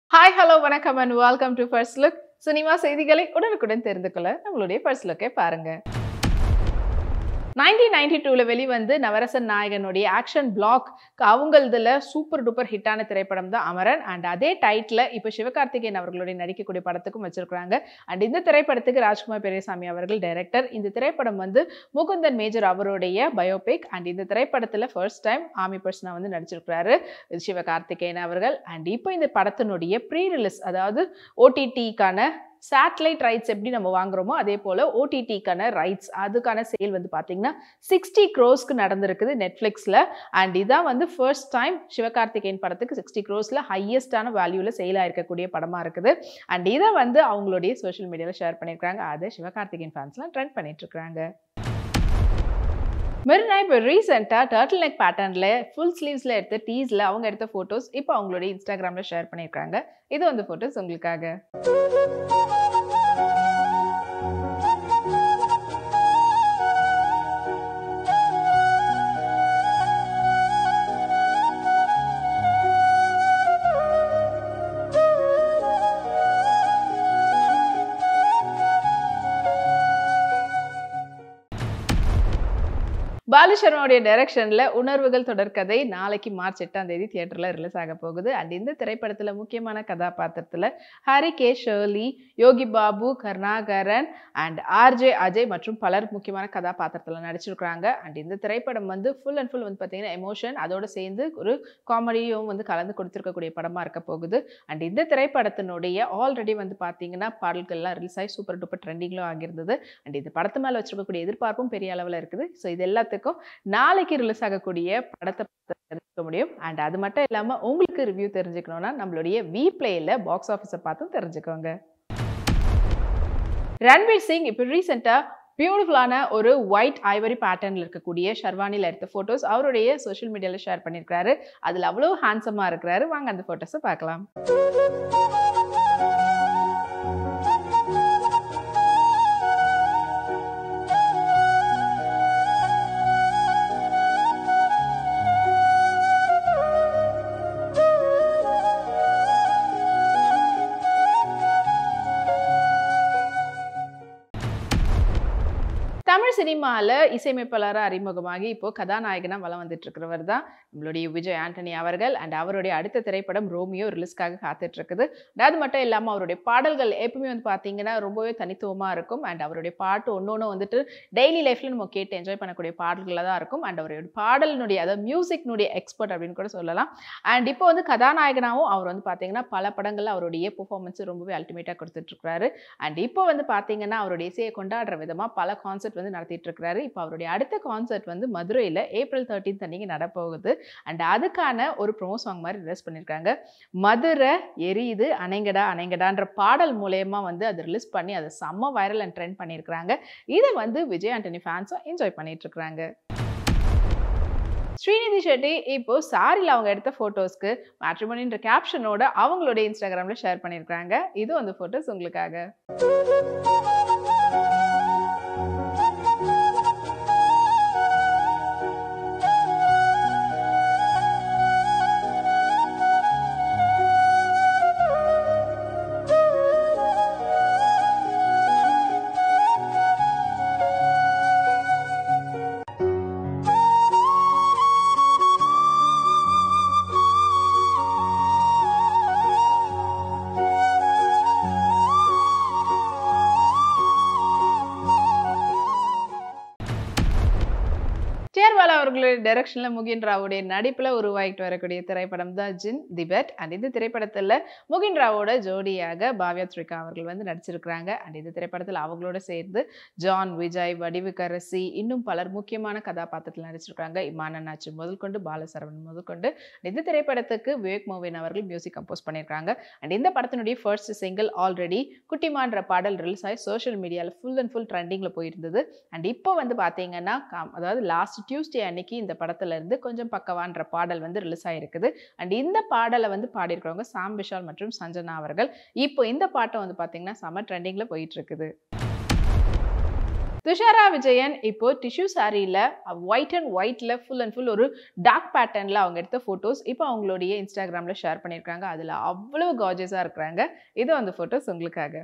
hi hello வணக்கம் and welcome to first look cinema செய்திகளை உடனுக்குடன் தெரிந்து கொள்ள நம்மளுடைய ஃபர்ஸ்ட் லுக்கை பாருங்க நைன்டீன் நைன்டி டூவில் வெளிவந்து நவரசன் நாயகனுடைய ஆக்ஷன் பிளாக் அவங்களதுல சூப்பர் டூப்பர் ஹிட்டான திரைப்படம் தான் அமரன் அண்ட் அதே டைட்டில் இப்போ சிவகார்த்திகேயன் அவர்களுடைய நடிக்கக்கூடிய படத்துக்கும் வச்சிருக்காங்க அண்ட் இந்த திரைப்படத்துக்கு ராஜ்குமார் பெரியசாமி அவர்கள் டைரக்டர் இந்த திரைப்படம் வந்து முகுந்தன் மேஜர் அவருடைய பயோபிக் அண்ட் இந்த திரைப்படத்தில் ஃபர்ஸ்ட் டைம் ஆமி பர்சனா வந்து நடிச்சிருக்கிறாரு சிவகார்த்திகேயன் அவர்கள் அண்ட் இப்போ இந்த படத்தினுடைய ப்ரீ ரிலீஸ் அதாவது ஓடிடிக்கான சேட்டலைட் ரைட்ஸ் எப்படி நம்ம வாங்குறோமோ அதே போல் ஓடிடிக்கான ரைட்ஸ் அதுக்கான சேல் வந்து பார்த்தீங்கன்னா சிக்ஸ்டி க்ரோஸ்க்கு நடந்திருக்குது நெட்ஃப்ளிக்ஸில் அண்ட் இதான் வந்து ஃபர்ஸ்ட் டைம் சிவகார்த்திகேயன் படத்துக்கு சிக்ஸ்டி க்ரோஸில் ஹையஸ்டான வேல்யூவில் சேல் ஆயிருக்கக்கூடிய படமாக இருக்குது அண்ட் இதை வந்து அவங்களுடைய சோஷியல் மீடியாவில் ஷேர் பண்ணியிருக்காங்க அதை சிவகார்த்திகேயன் ஃபேன்ஸ்லாம் ட்ரெண்ட் பண்ணிட்டு இருக்காங்க மெரினா இப்போ ரீசெண்டாக டர்ட்டில் நெக் பேட்டர்னில் ஃபுல் ஸ்லீவ்ஸில் எடுத்த டீஸில் அவங்க எடுத்த ஃபோட்டோஸ் இப்போ அவங்களுடைய இன்ஸ்டாகிராமில் ஷேர் பண்ணியிருக்காங்க இது வந்து ஃபோட்டோஸ் உங்களுக்காக பாலு சர்மாவுடைய டைரக்ஷனில் உணர்வுகள் தொடர்கதை நாளைக்கு மார்ச் எட்டாம் தேதி தியேட்டரில் ரிலீஸ் ஆக போகுது அண்ட் இந்த திரைப்படத்தில் முக்கியமான கதாபாத்திரத்தில் Hari K Shirley Yogi Babu Karunakaran and RJ Ajay மற்றும் பலர் முக்கியமான கதாபாத்திரத்தில் நடிச்சிருக்கிறாங்க அண்ட் இந்த திரைப்படம் வந்து ஃபுல் அண்ட் ஃபுல் வந்து பார்த்தீங்கன்னா எமோஷன் அதோடு சேர்ந்து ஒரு காமெடியும் வந்து கலந்து கொடுத்துருக்கக்கூடிய படமாக இருக்க போகுது அண்ட் இந்த திரைப்படத்தினுடைய ஆல்ரெடி வந்து பார்த்தீங்கன்னா பாடல்கள்லாம் ரிலீஸ் ஆகி சூப்பர் டூப்பர் ட்ரெண்டிங்லும் ஆகியிருந்தது அண்ட் இந்த படத்து மேலே வச்சிருக்கக்கூடிய எதிர்பார்ப்பும் பெரிய அளவில் இருக்குது ஸோ இது எல்லாத்துக்கும் நாளைக்கு ரிலீஸ் ஆகக்கூடிய படத்தை தெரிஞ்சுக்க முடியும் அண்ட் அது மட்டும் இல்லாமல் உங்களுக்கு ரிவ்யூ தெரிஞ்சுக்கணும்னா நம்மளுடைய வி பிளேயில் பாக்ஸ் ஆஃபீஸை பார்த்தும் தெரிஞ்சுக்கோங்க ரன்வீர் சிங் இப்போ ரீசெண்டாக பியூட்டிஃபுல்லான ஒரு ஒயிட் ஐவரி பேட்டர்னில் இருக்கக்கூடிய ஷர்வானியில் எடுத்த ஃபோட்டோஸ் அவருடைய சோஷியல் மீடியாவில் ஷேர் பண்ணியிருக்கிறாரு அதில் அவ்வளோ ஹேண்ட்ஸமாக இருக்கிறாரு வாங்க அந்த ஃபோட்டோஸை பார்க்கலாம் தமிழ் சினிமாவில் இசையமைப்பாளராக அறிமுகமாகி இப்போ கதாநாயகனாக வளம் வந்துட்டு இருக்கிறவர் தான் நம்மளுடைய விஜய் ஆண்டனி அவர்கள் அண்ட் அவருடைய அடுத்த திரைப்படம் ரோமியோ ரிலீஸ்க்காக காத்துட்டு இருக்குது அது மட்டும் இல்லாமல் அவருடைய பாடல்கள் எப்பவுமே வந்து பார்த்தீங்கன்னா ரொம்பவே தனித்துவமாக இருக்கும் அண்ட் அவருடைய பாட்டு ஒன்று ஒன்று வந்துட்டு டெய்லி லைஃப்பில் நம்ம கேட்டு என்ஜாய் பண்ணக்கூடிய பாடல்களாக தான் இருக்கும் அண்ட் அவருடைய பாடலினுடைய அதாவது மியூசிக்னுடைய எக்ஸ்பர்ட் அப்படின்னு கூட சொல்லலாம் அண்ட் இப்போ வந்து கதாநாயகனாகவும் அவர் வந்து பார்த்தீங்கன்னா பல படங்களில் அவருடைய பெர்ஃபார்மன்ஸ் ரொம்பவே அல்டிமேட்டாக கொடுத்துட்ருக்காரு அண்ட் இப்போ வந்து பார்த்தீங்கன்னா அவருடைய இசையை கொண்டாடுற விதமாக பல கான்செர்ட் வந்து நடத்திட்டு இருக்கிறாரு இப்போ அவருடைய அடுத்த கான்சர்ட் வந்து மதுரையில் ஏப்ரல் தேர்ட்டீன்த் அன்னைக்கு நடப்போகுது அண்ட் அதுக்கான ஒரு ப்ரோமோ சாங் மாதிரி ரிலீஸ் பண்ணியிருக்காங்க மதுரை எரியுது அணைங்கடா அணைங்கடான்ற பாடல் மூலயமா வந்து அதை ரிலீஸ் பண்ணி அதை செம்ம வைரல் அண்ட் ட்ரெண்ட் பண்ணியிருக்கிறாங்க இதை வந்து விஜய் ஆண்டனி ஃபேன்ஸும் என்ஜாய் பண்ணிட்டு இருக்கிறாங்க ஸ்ரீநிதி ஷெட்டி இப்போ சாரியில் அவங்க எடுத்த ஃபோட்டோஸ்க்கு மேட்ரிமோனின்ற கேப்ஷனோட அவங்களுடைய இன்ஸ்டாகிராமில் ஷேர் பண்ணியிருக்காங்க இது அந்த ஃபோட்டோஸ் உங்களுக்காக சேர்வாலா அவர்களுடைய டைரக்ஷனில் முகின் ராவோடைய நடிப்பில் உருவாகிட்டு வரக்கூடிய திரைப்படம் தான் ஜின் தி பெட் அண்ட் இந்த திரைப்படத்தில் முகின் ராவோட ஜோடியாக பாவ்யா த்ரிகா அவர்கள் வந்து நடிச்சிருக்கிறாங்க அண்ட் இந்த திரைப்படத்தில் அவங்களோட சேர்ந்து ஜான் விஜய் வடிவுக்கரசி இன்னும் பலர் முக்கியமான கதாபாத்திரத்தில் நடிச்சிருக்காங்க இமானநாச்சு முதல் கொண்டு பாலசரவணன் முதல் கொண்டு இந்த திரைப்படத்துக்கு விவேக் மோவின் அவர்கள் மியூசிக் கம்போஸ் பண்ணியிருக்காங்க அண்ட் இந்த படத்தினுடைய ஃபர்ஸ்ட் சிங்கிள் ஆல்ரெடி குட்டிமான்ற பாடல் ரிலீஸ் ஆகி சோஷியல் மீடியாவில் ஃபுல் அண்ட் ஃபுல் ட்ரெண்டிங்கில் போயிருந்தது அண்ட் இப்போ வந்து பார்த்தீங்கன்னா அதாவது லாஸ்ட் டியூஸ்டே அன்னைக்கு இந்த படத்துல இருந்து கொஞ்சம் பக்கவான்ற பாடல் வந்து ரிலீஸ் ஆயிருக்குது அண்ட் இந்த பாடலை வந்து பாடியிருக்கிறவங்க சாம் விஷால் மற்றும் சஞ்சனா அவர்கள் இப்போ இந்த பாட்டை வந்து பார்த்தீங்கன்னா செம ட்ரெண்டிங்கில் போயிட்டு இருக்குது துஷாரா விஜயன் இப்போ டிஷ்யூ சாரியில் ஒயிட் அண்ட் ஒயிட்டில் ஃபுல் அண்ட் ஃபுல் ஒரு டார்க் பேட்டர்னில் அவங்க எடுத்த ஃபோட்டோஸ் இப்போ அவங்களுடைய இன்ஸ்டாகிராமில் ஷேர் பண்ணியிருக்காங்க அதில் அவ்வளோ காஜஸாக இருக்கிறாங்க இது அந்த ஃபோட்டோஸ் உங்களுக்காக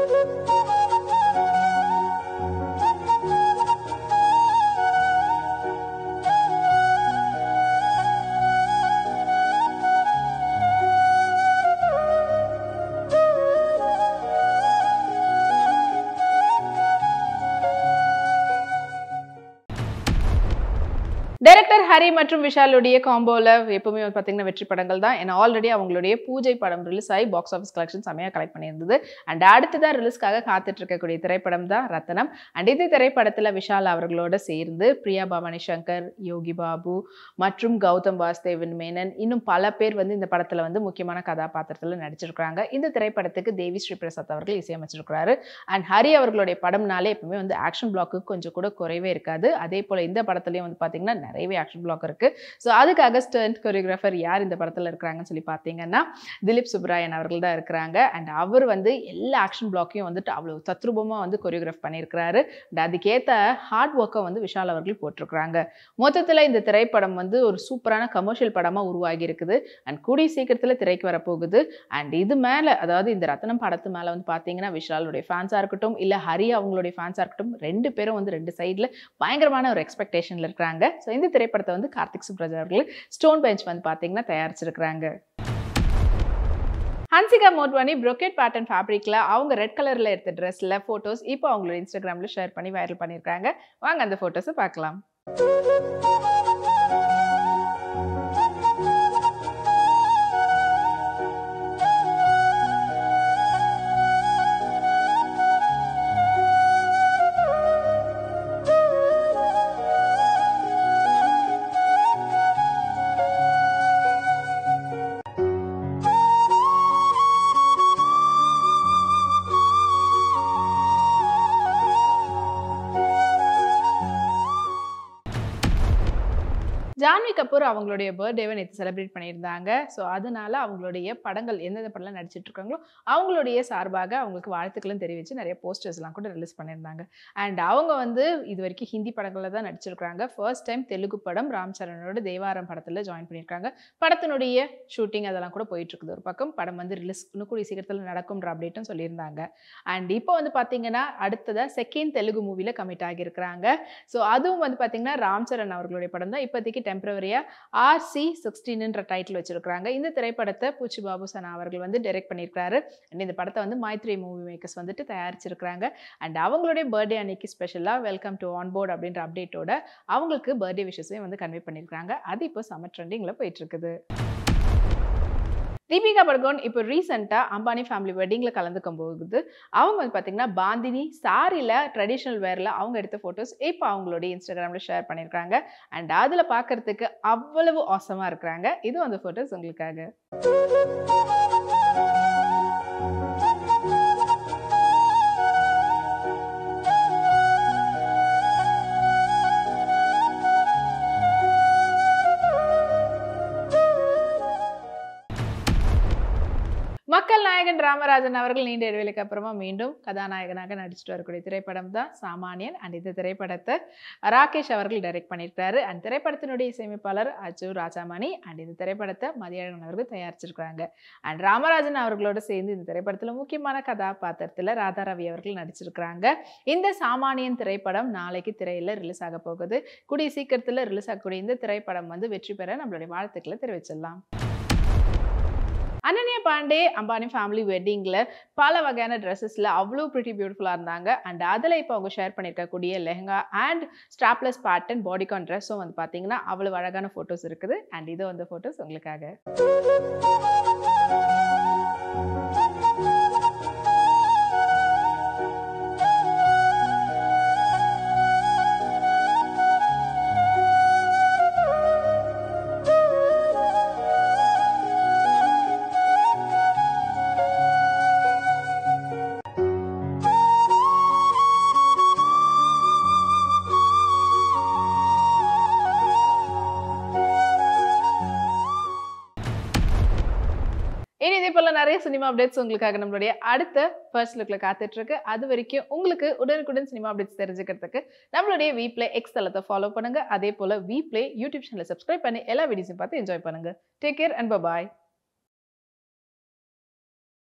டைரக்டர் ஹரி மற்றும் விஷாலுடைய காம்போல எப்பவுமே வந்து பார்த்தீங்கன்னா வெற்றி படங்கள் தான் ஏன்னா ஆல்ரெடி அவங்களுடைய பூஜை படம் ரிலீஸ் ஆகி பாக்ஸ் ஆஃபீஸ் கலெக்ஷன் செமையாக கலெக்ட் பண்ணியிருந்தது அண்ட் அடுத்ததான் ரிலீஸ்க்காக காத்துட்டு இருக்கக்கூடிய திரைப்படம் தான் ரத்தனம் அண்ட் இந்த திரைப்படத்தில் விஷால் அவர்களோட சேர்ந்து பிரியா பவானி சங்கர் யோகி பாபு மற்றும் கௌதம் வாஸ்தேவன் மேனன் இன்னும் பல பேர் வந்து இந்த படத்தில் வந்து முக்கியமான கதாபாத்திரத்தில் நடிச்சிருக்காங்க இந்த திரைப்படத்துக்கு தேவி ஸ்ரீ பிரசாத் அவர்கள் இசையமைச்சிருக்கிறாரு அண்ட் ஹரி அவர்களுடைய படம்னாலே எப்பவுமே வந்து ஆக்ஷன் பிளாக்கு கொஞ்சம் கூட குறைவே இருக்காது அதே போல் இந்த படத்துலையும் வந்து பார்த்தீங்கன்னா நிறையவே ஆக்ஷன் பிளாக் இருக்கு ஸோ அதுக்காக ஸ்டண்ட் கொரியோகிராஃபர் யார் இந்த படத்தில் இருக்கிறாங்கன்னு சொல்லி பார்த்தீங்கன்னா திலீப் சுப்ராயன் அவர்கள் தான் இருக்கிறாங்க அண்ட் அவர் வந்து எல்லா ஆக்ஷன் பிளாக்கையும் வந்துட்டு அவ்வளோ தத்ரூபமாக வந்து கொரியோகிராஃப் பண்ணியிருக்கிறாரு அண்ட் அதுக்கேற்ற ஹார்ட் ஒர்க்கை வந்து விஷால் அவர்கள் போட்டிருக்கிறாங்க மொத்தத்தில் இந்த திரைப்படம் வந்து ஒரு சூப்பரான கமர்ஷியல் படமாக உருவாகி இருக்குது அண்ட் கூடிய சீக்கிரத்தில் திரைக்கு வரப்போகுது அண்ட் இது மேலே அதாவது இந்த ரத்னம் படத்து மேலே வந்து பார்த்தீங்கன்னா விஷாலுடைய ஃபேன்ஸாக இருக்கட்டும் இல்லை ஹரி அவங்களுடைய ஃபேன்ஸாக இருக்கட்டும் ரெண்டு பேரும் வந்து ரெண்டு சைடில் பயங்கரமான ஒரு எக்ஸ்பெக்டேஷனில் இருக்கிறாங்க ஸோ இந்த திரைப்படத்தை வந்து கார்த்திக் சுப்ராஜ் அவர்கள் ஸ்டோன் பெஞ்ச் வந்து பார்த்தீங்கன்னா தயாரிச்சிருக்கிறாங்க ஹன்சிகா மோட்வானி ப்ரொக்கெட் பேட்டர்ன் ஃபேப்ரிக்கில் அவங்க ரெட் கலரில் எடுத்த ட்ரெஸ்ஸில் ஃபோட்டோஸ் இப்போ அவங்களோட இன்ஸ்டாகிராமில் ஷேர் பண்ணி வைரல் பண்ணியிருக்காங்க வாங்க அந்த ஃபோட்டோஸை பார்க்கலாம் ஜான்வி கபூர் அவங்களுடைய பர்த்டேவை நேற்று செலிப்ரேட் பண்ணியிருந்தாங்க ஸோ அதனால அவங்களுடைய படங்கள் எந்தெந்த படம்லாம் நடிச்சிட்டு இருக்காங்களோ அவங்களுடைய சார்பாக அவங்களுக்கு வாழ்த்துக்களும் தெரிவித்து நிறைய போஸ்டர்ஸ்லாம் கூட ரிலீஸ் பண்ணியிருந்தாங்க அண்ட் அவங்க வந்து இது வரைக்கும் ஹிந்தி படங்களில் தான் நடிச்சிருக்காங்க ஃபர்ஸ்ட் டைம் தெலுங்கு படம் ராம் சரணோட தேவாரம் படத்தில் ஜாயின் பண்ணியிருக்காங்க படத்தினுடைய ஷூட்டிங் அதெல்லாம் கூட போயிட்டு இருக்குது ஒரு பக்கம் படம் வந்து ரிலீஸ் இன்னும் கூடிய சீக்கிரத்தில் நடக்கும்ன்ற அப்டேட்டும் சொல்லியிருந்தாங்க அண்ட் இப்போ வந்து பார்த்தீங்கன்னா அடுத்ததாக செகண்ட் தெலுங்கு மூவியில் கமிட் ஆகியிருக்கிறாங்க ஸோ அதுவும் வந்து பார்த்தீங்கன்னா ராம் சரண் அவர்களுடைய படம் தான் இப்போதைக்கு டெம்பரவரியாக ஆர்சி சிக்ஸ்டீன்ன்ற டைட்டில் வச்சிருக்காங்க இந்த திரைப்படத்தை பூச்சி பாபு சனா அவர்கள் வந்து டைரக்ட் பண்ணியிருக்காரு அண்ட் இந்த படத்தை வந்து மைத்ரி மூவி மேக்கர்ஸ் வந்துட்டு தயாரிச்சிருக்கிறாங்க அண்ட் அவங்களுடைய பர்த்டே அன்னைக்கு ஸ்பெஷலாக வெல்கம் டு ஆன் போர்ட் அப்படின்ற அப்டேட்டோட அவங்களுக்கு பர்த்டே விஷஸையும் வந்து கன்வே பண்ணியிருக்காங்க அது இப்போ சம்மர் ட்ரெண்டிங்கில் போயிட்டு இருக்குது தீபிகா படுகோன் இப்போ ரீசெண்டாக அம்பானி ஃபேமிலி வெட்டிங்கில் கலந்துக்கும் போகுது அவங்க வந்து பார்த்தீங்கன்னா பாந்தினி சாரியில் ட்ரெடிஷ்னல் வேரில் அவங்க எடுத்த ஃபோட்டோஸ் இப்போ அவங்களுடைய இன்ஸ்டாகிராமில் ஷேர் பண்ணியிருக்காங்க அண்ட் அதில் பார்க்கறதுக்கு அவ்வளவு ஆசமாக இருக்கிறாங்க இதுவும் அந்த ஃபோட்டோஸ் உங்களுக்காக மக்கள் நாயகன் ராமராஜன் அவர்கள் நீண்ட இடைவெளிக்கு அப்புறமா மீண்டும் கதாநாயகனாக நடிச்சிட்டு வரக்கூடிய திரைப்படம் தான் சாமானியன் அண்ட் இந்த திரைப்படத்தை ராகேஷ் அவர்கள் டைரக்ட் பண்ணியிருக்காரு அண்ட் திரைப்படத்தினுடைய இசையமைப்பாளர் அச்சு ராஜாமணி அண்ட் இந்த திரைப்படத்தை மதியழகன் அவர்கள் தயாரிச்சிருக்காங்க அண்ட் ராமராஜன் அவர்களோட சேர்ந்து இந்த திரைப்படத்தில் முக்கியமான கதாபாத்திரத்தில் ராதா ரவி அவர்கள் நடிச்சிருக்கிறாங்க இந்த சாமானியன் திரைப்படம் நாளைக்கு திரையில் ரிலீஸ் ஆக போகுது கூடிய சீக்கிரத்தில் ரிலீஸ் ஆகக்கூடிய இந்த திரைப்படம் வந்து வெற்றி பெற நம்மளுடைய வாழ்த்துக்களை தெரிவிச்சிடலாம் அனன்யா பாண்டே அம்பானி ஃபேமிலி வெட்டிங்கில் பல வகையான ட்ரெஸ்ஸஸில் அவ்வளோ ப்ரிட்டி பியூட்டிஃபுல்லாக இருந்தாங்க அண்ட் அதில் இப்போ அவங்க ஷேர் பண்ணியிருக்கக்கூடிய lehenga and strapless pattern bodycon ட்ரெஸ்ஸும் வந்து பார்த்தீங்கன்னா அவ்வளோ அழகான ஃபோட்டோஸ் இருக்குது அண்ட் இது வந்து ஃபோட்டோஸ் உங்களுக்காக இனி இதே போல நிறைய சினிமா அப்டேட்ஸ் உங்களுக்காக நம்மளுடைய அடுத்த ஃபர்ஸ்ட் லுக்ல காத்துட்டு இருக்கு அது வரைக்கும் உங்களுக்கு உடனுக்குடன் சினிமா அப்டேட்ஸ் தெரிஞ்சுக்கிறதுக்கு நம்மளுடைய வி பிளே எக்ஸ் தளத்தை ஃபாலோ பண்ணுங்க அதே போல வி பிளே யூடியூப் சேனலை சப்ஸ்கிரைப் பண்ணி எல்லா வீடியோஸையும் பார்த்து என்ஜாய் பண்ணுங்க டேக் கேர் அண்ட் பாய்